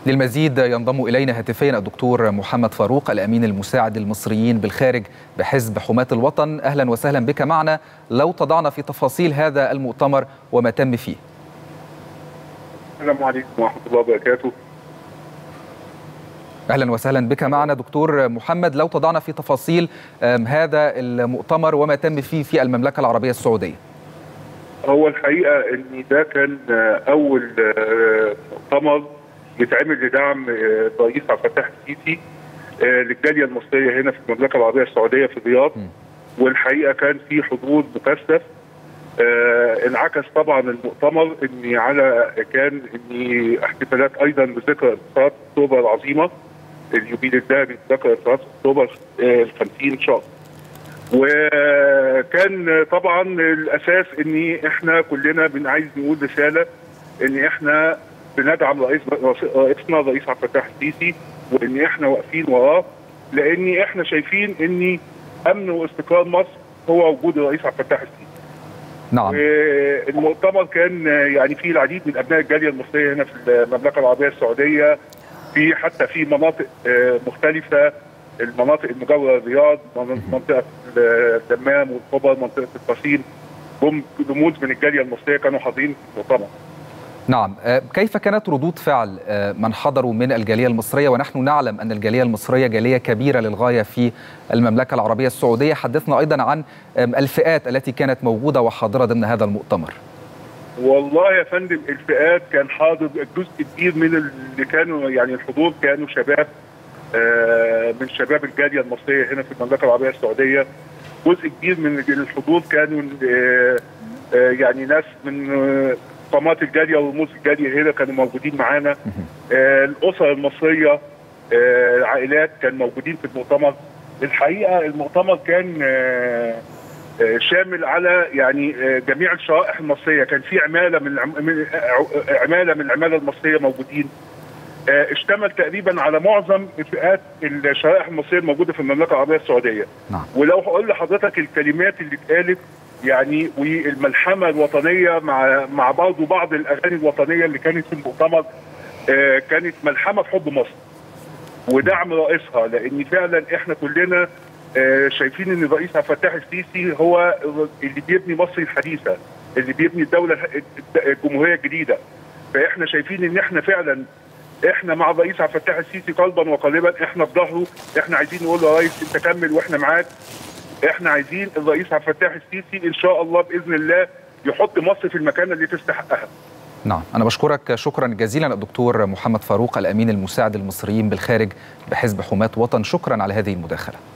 للمزيد ينضم إلينا هاتفيا الدكتور محمد فاروق الأمين المساعد للمصريين بالخارج بحزب حماة الوطن أهلا وسهلا بك معنا لو تضعنا في تفاصيل هذا المؤتمر وما تم فيه السلام عليكم ورحمة الله وبركاته اهلا وسهلا بك معنا دكتور محمد لو تضعنا في تفاصيل هذا المؤتمر وما تم فيه في المملكه العربيه السعوديه. هو الحقيقه ان ده كان اول مؤتمر يتعمل لدعم الرئيس عبد الفتاح السيسي للجاليه المصريه هنا في المملكه العربيه السعوديه في الرياض والحقيقه كان في حضور مكثف آه انعكس طبعا المؤتمر ان على كان ان احتفالات ايضا بذكرى انتصارات اكتوبر العظيمه اليوبيل الذهبي ذكرى انتصارات اكتوبر ال 50 ان شاء الله. وكان طبعا الاساس ان احنا كلنا بنعايز نقول رساله ان احنا بندعم رئيس رئيسنا الرئيس عبد الفتاح السيسي وان احنا واقفين وراه لان احنا شايفين ان امن واستقرار مصر هو وجود الرئيس عبد الفتاح السيسي. نعم المؤتمر كان يعني فيه العديد من ابناء الجاليه المصريه هنا في المملكه العربيه السعوديه في حتى في مناطق مختلفه المناطق المجاوره الرياض منطقه الدمام والخبر منطقه القصيم رموز من الجاليه المصريه كانوا حاضرين في المؤتمر نعم كيف كانت ردود فعل من حضروا من الجالية المصرية ونحن نعلم أن الجالية المصرية جالية كبيرة للغاية في المملكة العربية السعودية حدثنا أيضا عن الفئات التي كانت موجودة وحاضرة ضمن هذا المؤتمر والله يا فندم الفئات كان حاضر جزء كبير من اللي كانوا يعني الحضور كانوا شباب من شباب الجالية المصرية هنا في المملكة العربية السعودية جزء كبير من الحضور كانوا يعني ناس من قامات الجاليه ورموز الجاليه هنا كانوا موجودين معانا آه الاسر المصريه آه العائلات كانوا موجودين في المؤتمر الحقيقه المؤتمر كان آه شامل على يعني جميع الشرائح المصريه كان في عماله من عماله من العماله المصريه موجودين اشتمل تقريبا على معظم فئات الشرائح المصريه الموجوده في المملكه العربيه السعوديه نعم. ولو هقول لحضرتك الكلمات اللي اتقالت يعني والملحمه الوطنيه مع مع برضه بعض الاغاني الوطنيه اللي كانت في المؤتمر آه كانت ملحمه في حب مصر ودعم رئيسها لان فعلا احنا كلنا آه شايفين ان الرئيس عبد الفتاح السيسي هو اللي بيبني مصر الحديثه اللي بيبني الدوله الجمهوريه الجديده فاحنا شايفين ان احنا فعلا احنا مع الرئيس عبد الفتاح السيسي قلبا وقالبا احنا في ظهره احنا عايزين نقول له يا ريس انت كمل واحنا معاك احنا عايزين الرئيس عبد الفتاح السيسي ان شاء الله باذن الله يحط مصر في المكان اللي تستحقها. نعم أنا بشكرك شكرا جزيلا الدكتور محمد فاروق الأمين المساعد المصريين بالخارج بحزب حماة وطن شكرا على هذه المداخلة